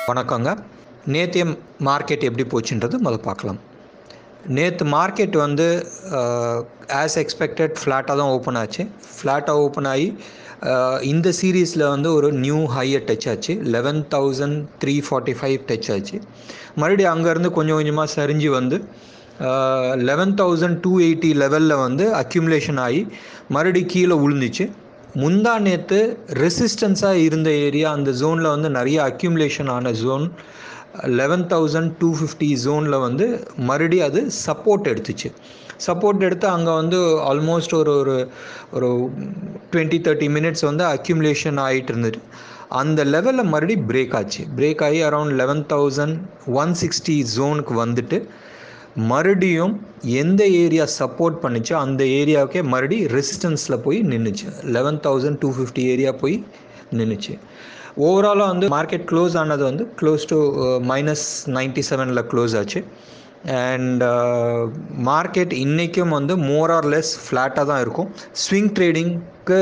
வணக்கங்க நேத்திய மார்க்கெட் எப்படி போச்சுன்றது முதல்ல பார்க்கலாம் நேற்று மார்க்கெட் வந்து ஆஸ் எக்ஸ்பெக்டட் ஃப்ளாட்டாக தான் ஓப்பன் ஆச்சு ஃப்ளாட்டாக ஓப்பன் ஆகி அஹ், இந்த சீரீஸில் வந்து ஒரு நியூ ஹையை டச் ஆச்சு eleven thousand three forty five touch ஆச்சு மறுபடியும் அங்கேருந்து கொஞ்சம் கொஞ்சமாக சரிஞ்சு வந்து லெவன் தௌசண்ட் டூ எயிட்டி லெவலில் வந்து அக்யூமுலேஷன் ஆகி மறுபடியும் கீழே விழுந்துச்சு முந்தா நேற்று ரெசிஸ்டன்ஸாக இருந்த ஏரியா அந்த ஜோனில் வந்து நிறைய அக்யூமுலேஷன் ஆன zone eleven thousand two fifty ஜோனில் வந்து மறுபடியும் அது சப்போர்ட் எடுத்துச்சு சப்போர்ட் எடுத்து அங்கே வந்து ஆல்மோஸ்ட் ஒரு ஒரு ஒரு டுவெண்ட்டி தேர்ட்டி மினிட்ஸ் வந்து அக்யூமுலேஷன் ஆகிட்டு இருந்துட்டு அந்த லெவலில் மறுபடியும் பிரேக் ஆச்சு பிரேக் ஆகி around eleven thousand one sixty ஜோனுக்கு வந்துட்டு மறுபடியும் எந்த ஏரியா சப்போர்ட் பண்ணுச்சோ அந்த ஏரியாவுக்கே மறுபடியும் ரெசிஸ்டன்ஸில் போய் நின்றுச்சு eleven thousand two fifty area போய் நின்றுச்சு ஓவராலாக வந்து மார்க்கெட் க்ளோஸ் ஆனது வந்து க்ளோஸ் டு மைனஸ் நைன்டி செவனில் க்ளோஸ் ஆச்சு அண்ட் மார்க்கெட் இன்றைக்கும் வந்து மோர் ஆர் லெஸ் ஃப்ளாட்டாக தான் இருக்கும் ஸ்விங் ட்ரேடிங்க்கு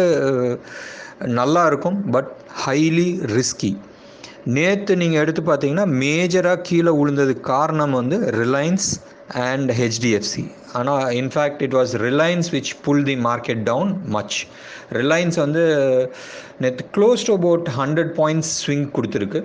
நல்லா இருக்கும் பட் ஹைலி ரிஸ்கி நேற்று நீங்கள் எடுத்து பார்த்தீங்கன்னா மேஜராக கீழே விழுந்ததுக்கு காரணம் வந்து ரிலையன்ஸ் அண்ட் ஹெச்டிஎஃப்சி ஆனால் in fact it was Reliance which pull the market down much Reliance வந்து நேற்று close to about hundred points swing கொடுத்துருக்கு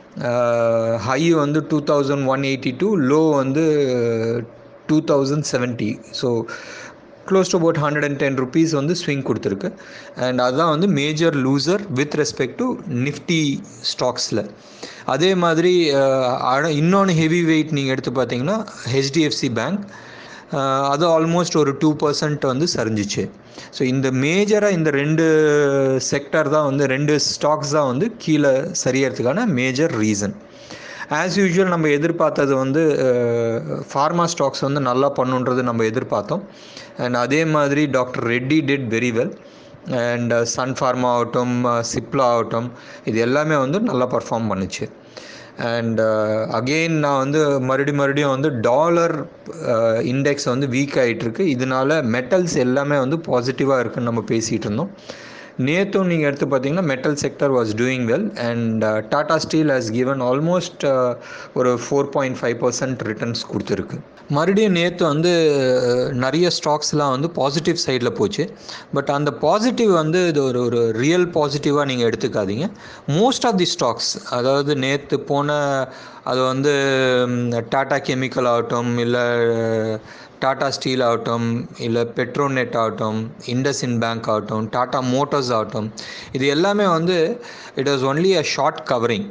ஹை வந்து two thousand one eighty two low வந்து two thousand seventy so close to about hundred and ten rupees வந்து swing கொடுத்துருக்கு and அதுதான் வந்து major loser with respect to Nifty ஸ்டாக்ஸில் அதே மாதிரி இன்னொன்று ஹெவி வெயிட் நீங்கள் எடுத்து பார்த்தீங்கன்னா ஹெச்டிஎஃப்சி பேங்க் அது ஆல்மோஸ்ட் ஒரு டூ பர்சன்ட் வந்து சரிஞ்சிச்சு ஸோ இந்த மேஜராக இந்த ரெண்டு செக்டர் தான் வந்து ரெண்டு ஸ்டாக்ஸ் தான் வந்து கீழே சரியறதுக்கான மேஜர் ரீசன் ஆஸ் யூஷுவல் நம்ம எதிர்பார்த்தது வந்து ஃபார்மா ஸ்டாக்ஸ் வந்து நல்லா பண்ணுன்றது நம்ம எதிர்பார்த்தோம் அண்ட் அதே மாதிரி doctor Reddy did very well and Sun Pharma ஆகட்டும் சிப்லா ஆகட்டும் இது எல்லாமே வந்து நல்லா பர்ஃபார்ம் பண்ணுச்சு அண்ட் அகெயின் நான் வந்து மறுபடியும் மறுபடியும் வந்து டாலர் இண்டெக்ஸ் வந்து வீக் ஆகிட்டுருக்கு இதனால மெட்டல்ஸ் எல்லாமே வந்து பாசிட்டிவாக இருக்குன்னு நம்ம பேசிகிட்டு இருந்தோம் நேற்றும் நீங்கள் எடுத்து பார்த்தீங்கன்னா metal sector was doing well and Tata Steel has given almost ஒரு four point five percent returns கொடுத்துருக்கு மறுபடியும் நேற்று வந்து நிறைய ஸ்டாக்ஸ்லாம் வந்து பாசிட்டிவ் சைடில் போச்சு பட் அந்த பாசிட்டிவ் வந்து இது ஒரு ஒரு ரியல் பாசிட்டிவாக நீங்கள் எடுத்துக்காதீங்க மோஸ்ட் ஆஃப் தி ஸ்டாக்ஸ் அதாவது நேற்று போன அது வந்து டாடா கெமிக்கல் ஆகட்டும் இல்லை டாடா ஸ்டீல் ஆகட்டும் இல்லை பெட்ரோநெட் ஆகட்டும் இண்டஸ்இன் பேங்க் ஆகட்டும் டாடா மோட்டார்ஸ் ஆகட்டும் இது எல்லாமே வந்து it was only a short covering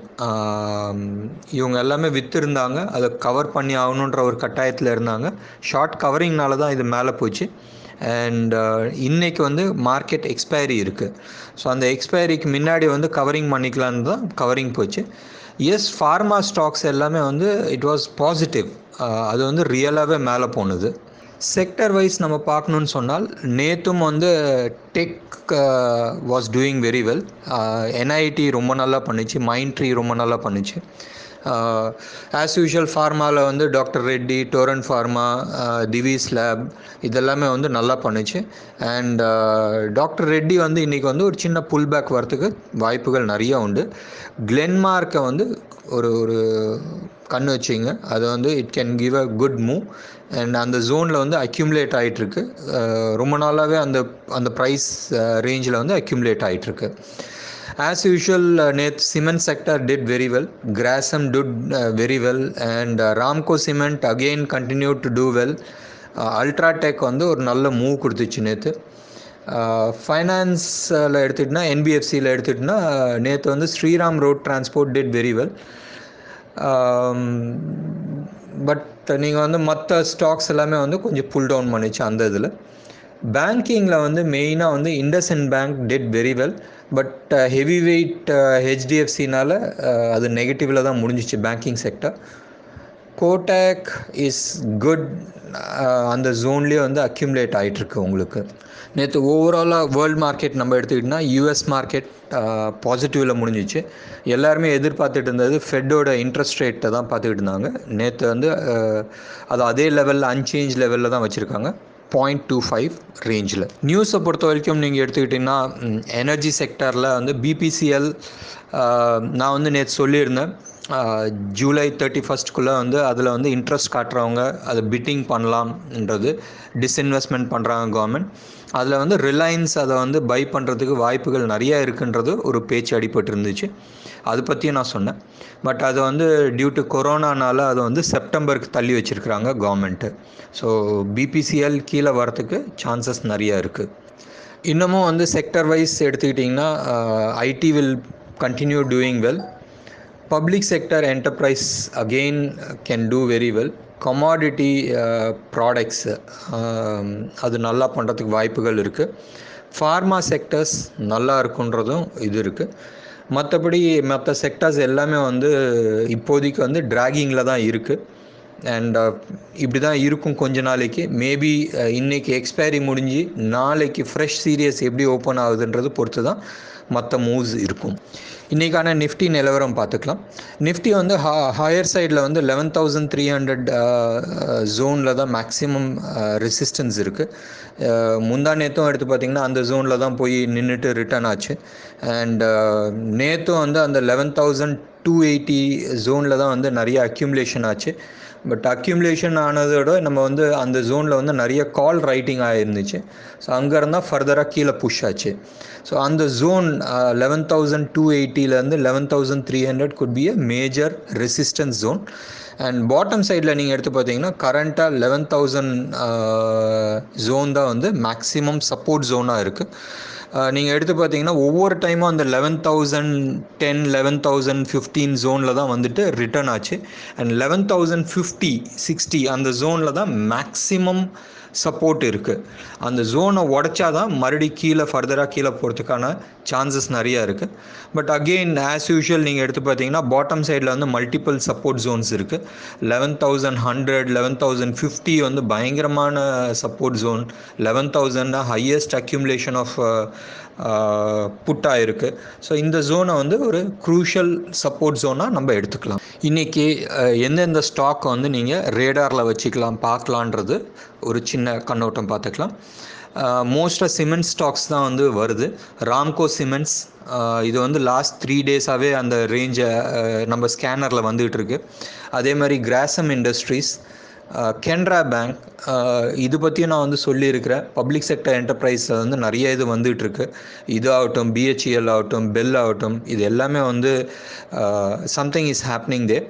இவங்க எல்லாமே விற்றுருந்தாங்க அதை கவர் பண்ணி ஆகணுன்ற ஒரு கட்டாயத்தில் இருந்தாங்க ஷார்ட் கவரிங்னால தான் இது மேலே போச்சு அண்ட் இன்னைக்கு வந்து மார்க்கெட் எக்ஸ்பைரி இருக்குது ஸோ அந்த எக்ஸ்பைரிக்கு முன்னாடி வந்து கவரிங் பண்ணிக்கலான்னு தான் கவரிங் போச்சு எஸ் ஃபார்மா ஸ்டாக்ஸ் எல்லாமே வந்து இட் வாஸ் பாசிட்டிவ் அது வந்து ரியலாகவே மேலே போனது செக்டர் வைஸ் நம்ம பார்க்கணுன்னு சொன்னால் நேற்றும் வந்து tech was doing very well NIT ரொம்ப நல்லா பண்ணுச்சு மைண்ட் ட்ரீ ரொம்ப நல்லா பண்ணுச்சு ஆஸ் யூஷுவல் ஃபார்மாவில் வந்து doctor Reddy Torrent Pharma Divis Lab இதெல்லாமே வந்து நல்லா பண்ணுச்சு அண்ட் டாக்டர் ரெட்டி வந்து இன்றைக்கி வந்து ஒரு சின்ன புல் பேக் வரத்துக்கு வாய்ப்புகள் நிறைய உண்டு கிளென்மார்க்கை வந்து ஒரு ஒரு கண் வச்சிங்க அது வந்து it can give a good move and அந்த ஜோனில் வந்து அக்யூமுலேட் ஆகிட்டுருக்கு ரொம்ப நாளாகவே அந்த அந்த ப்ரைஸ் ரேஞ்சில் வந்து அக்யூமுலேட் ஆகிட்டுருக்கு as usual uh, net cement sector did very well grasam did uh, very well and uh, ramco cement again continued to do well uh, ultratech வந்து ஒரு நல்ல மூவ் கொடுத்துச்சு நேற்று ஃபைனான்ஸில் எடுத்துகிட்டுனா என்பிஎஃப்சியில் எடுத்துகிட்டுனா நேற்று வந்து Shriram Road Transport did very well but நீங்கள் வந்து மற்ற ஸ்டாக்ஸ் எல்லாமே வந்து கொஞ்சம் புல் டவுன் பண்ணிச்சு அந்த இதில் பேங்கிங்கில் வந்து மெயினாக வந்து IndusInd bank did very well but heavy weight ஹெச்டிஎஃப்சினால் அது நெகட்டிவில் தான் முடிஞ்சிச்சு banking sector Kotak is good அந்த ஜோன்லேயே வந்து அக்யூமுலேட் ஆகிட்டுருக்கு உங்களுக்கு நேற்று ஓவராலாக வேர்ல்டு மார்க்கெட் நம்ம எடுத்துக்கிட்டோம்னா யூஎஸ் மார்க்கெட் பாசிட்டிவில் முடிஞ்சிச்சு எல்லாருமே எதிர்பார்த்துட்டு இருந்தது ஃபெட்டோட இன்ட்ரெஸ்ட் ரேட்டை தான் பார்த்துக்கிட்டு இருந்தாங்க நேற்று வந்து அது அதே லெவலில் அன்சேஞ்ச் லெவலில் தான் வச்சுருக்காங்க பாயிண்ட் டூ ஃபைவ் ரேஞ்சில் நியூஸை பொறுத்த வரைக்கும் நீங்கள் எடுத்துக்கிட்டிங்கன்னா எனர்ஜி செக்டரில் வந்து பிபிசிஎல் நான் வந்து நேற்று சொல்லியிருந்தேன் ஜூலை தேர்ட்டி ஃபஸ்ட்குள்ளே வந்து அதில் வந்து இன்ட்ரெஸ்ட் காட்டுறவங்க அதை பிட்டிங் பண்ணலாம்ன்றது டிஸ்இன்வெஸ்ட்மெண்ட் பண்ணுறாங்க கவர்மெண்ட் அதில் வந்து ரிலையன்ஸ் அதை வந்து பை பண்ணுறதுக்கு வாய்ப்புகள் நிறையா இருக்குன்றது ஒரு பேச்சு அடிபட்டு இருந்துச்சு அது பற்றியும் நான் சொன்னேன் பட் அது வந்து டியூ டு கொரோனானால அதை வந்து செப்டம்பருக்கு தள்ளி வச்சுருக்குறாங்க கவர்மெண்ட்டு ஸோ பிபிசிஎல் கீழே வரத்துக்கு சான்சஸ் நிறையா இருக்குது இன்னமும் வந்து செக்டர் வைஸ் எடுத்துக்கிட்டிங்கன்னா IT will continue doing well public sector enterprise again can do very well commodity products அது நல்லா பண்ணுறதுக்கு வாய்ப்புகள் இருக்குது ஃபார்மா செக்டர்ஸ் நல்லா இருக்குன்றதும் இது இருக்குது மற்றபடி மற்ற செக்டர்ஸ் எல்லாமே வந்து இப்போதைக்கு வந்து ட்ராகிங்கில் தான் இருக்குது அண்ட் இப்படி தான் இருக்கும் கொஞ்ச நாளைக்கு மேபி இன்றைக்கி எக்ஸ்பைரி முடிஞ்சு நாளைக்கு ஃப்ரெஷ் சீரியஸ் எப்படி ஓப்பன் ஆகுதுன்றது பொறுத்து தான் மற்ற மூவ்ஸ் இருக்கும் இன்றைக்கான நிஃப்டி நிலவரம் பார்த்துக்கலாம் நிஃப்டி வந்து ஹா ஹையர் சைடில் வந்து லெவன் தௌசண்ட் த்ரீ ஹண்ட்ரட் ஜோனில் தான் மேக்ஸிமம் ரெசிஸ்டன்ஸ் இருக்குது முந்தா நேற்றும் எடுத்து பார்த்திங்கன்னா அந்த ஜோனில் தான் போய் நின்றுட்டு ரிட்டர்ன் ஆச்சு அண்ட் நேற்றும் வந்து அந்த லெவன் தௌசண்ட் டூ எயிட்டி ஜோனில் தான் வந்து நிறைய அக்யூமுலேஷன் ஆச்சு பட் அக்யூமுலேஷன் ஆனதோட நம்ம வந்து அந்த ஜோனில் வந்து நிறைய கால் ரைட்டிங் ஆகிருந்துச்சு ஸோ அங்கேருந்தால் ஃபர்தராக கீழே புஷ் ஆச்சு ஸோ அந்த ஜோன் லெவன் தௌசண்ட் டூ எயிட்டிலேருந்து eleven thousand three hundred could be a major resistance zone and bottom சைடில் நீங்கள் எடுத்து பார்த்தீங்கன்னா கரண்ட்டாக லெவன் தௌசண்ட் ஜோன் தான் வந்து மேக்ஸிமம் சப்போர்ட் ஜோனாக இருக்குது நீங்கள் எடுத்து பார்த்தீங்கன்னா ஒவ்வொரு டைமும் அந்த eleven thousand ten eleven thousand fifteen ஜோனில் தான் வந்துட்டு ரிட்டர்ன் ஆச்சு and eleven thousand fifty sixty அந்த ஜோனில் தான் மேக்ஸிமம் சப்போர்ட் இருக்குது அந்த ஜோனை உடச்சா தான் மறுபடி கீழே ஃபர்தராக கீழே போகிறதுக்கான சான்சஸ் நிறையா இருக்குது பட் அகெயின் ஆஸ் யூஷுவல் நீங்கள் எடுத்து பார்த்தீங்கன்னா பாட்டம் சைடில் வந்து மல்டிபிள் சப்போர்ட் ஜோன்ஸ் இருக்குது eleven thousand hundred eleven thousand fifty வந்து பயங்கரமான support zone eleven thousand highest accumulation of புட்டாக இருக்குது ஸோ இந்த ஜோனை வந்து ஒரு க்ரூஷியல் சப்போர்ட் ஜோனாக நம்ம எடுத்துக்கலாம் இன்றைக்கி எந்தெந்த ஸ்டாக் வந்து நீங்கள் ரேடாரில் வச்சுக்கலாம் பார்க்கலான்றது ஒரு சின்ன கண்ணோட்டம் பார்த்துக்கலாம் மோஸ்ட்டாக சிமெண்ட் ஸ்டாக்ஸ் தான் வந்து வருது ராம்கோ சிமெண்ட்ஸ் இது வந்து லாஸ்ட் த்ரீ டேஸாகவே அந்த ரேஞ்சை நம்ம ஸ்கேனரில் வந்துகிட்டு இருக்கு அதே மாதிரி கிராசம் இண்டஸ்ட்ரீஸ் கென்ரா பேங்க் இது பற்றியும் நான் வந்து சொல்லியிருக்கிறேன் பப்ளிக் செக்டர் என்டர்பிரைஸில் வந்து நிறைய இது வந்துகிட்ருக்கு இது ஆகட்டும் பிஹெச்இஎல் ஆகட்டும் பெல் ஆகட்டும் இது எல்லாமே வந்து something is happening the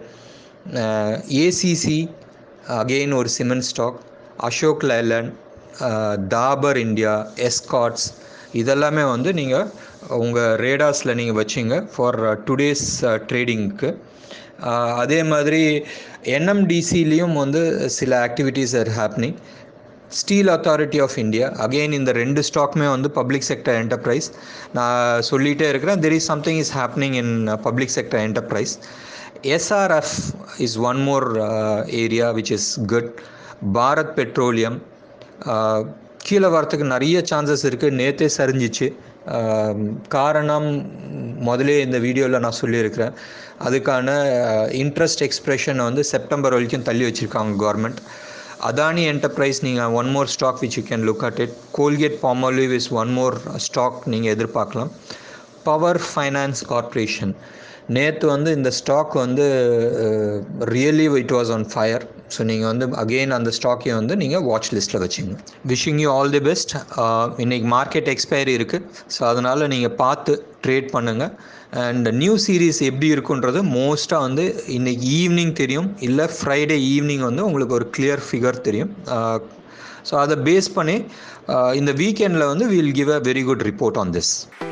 ACC again ஒரு cement stock Ashok Leyland Dabur India Escorts இதெல்லாமே வந்து நீங்கள் உங்கள் ரேடாஸில் நீங்கள் வச்சிங்க ஃபார் டுடேஸ் ட்ரேடிங்க்கு அதே மாதிரி என்எம்டிசிலையும் வந்து சில activities are happening steel authority of India again இந்த ரெண்டு ஸ்டாக்குமே வந்து பப்ளிக் செக்டர் என்டர்பிரைஸ் நான் சொல்லிகிட்டே இருக்கிறேன் there is something is happening in public sector enterprise SRF is one more area which is good Bharat Petroleum கீழே வரத்துக்கு நிறைய சான்சஸ் இருக்குது நேற்றே சரிஞ்சிச்சு காரணம் முதலே இந்த வீடியோவில் நான் சொல்லியிருக்கிறேன் அதுக்கான இன்ட்ரெஸ்ட் எக்ஸ்ப்ரெஷனை வந்து செப்டம்பர் வரைக்கும் தள்ளி வச்சுருக்காங்க கவர்மெண்ட் அதானி என்டர்பிரைஸ் நீங்கள் one more stock which you can look at it Colgate Palmolive is one more stock நீங்கள் எதிர்பார்க்கலாம் பவர் ஃபைனான்ஸ் கார்ப்ரேஷன் நேற்று வந்து இந்த ஸ்டாக் வந்து really it was on fire so நீங்கள் வந்து அகெயின் அந்த ஸ்டாக்கையும் வந்து நீங்கள் வாட்ச் லிஸ்ட்டில் வச்சுங்க wishing you all the best இன்றைக்கி மார்க்கெட் எக்ஸ்பைரி இருக்குது ஸோ அதனால் நீங்கள் பார்த்து ட்ரேட் பண்ணுங்கள் அண்ட் நியூ சீரீஸ் எப்படி இருக்குன்றது மோஸ்ட்டாக வந்து இன்றைக்கி ஈவினிங் தெரியும் இல்லை ஃப்ரைடே ஈவினிங் வந்து உங்களுக்கு ஒரு கிளியர் ஃபிகர் தெரியும் ஸோ அதை பேஸ் பண்ணி இந்த வீக்கெண்டில் வந்து we'll give a very good report on this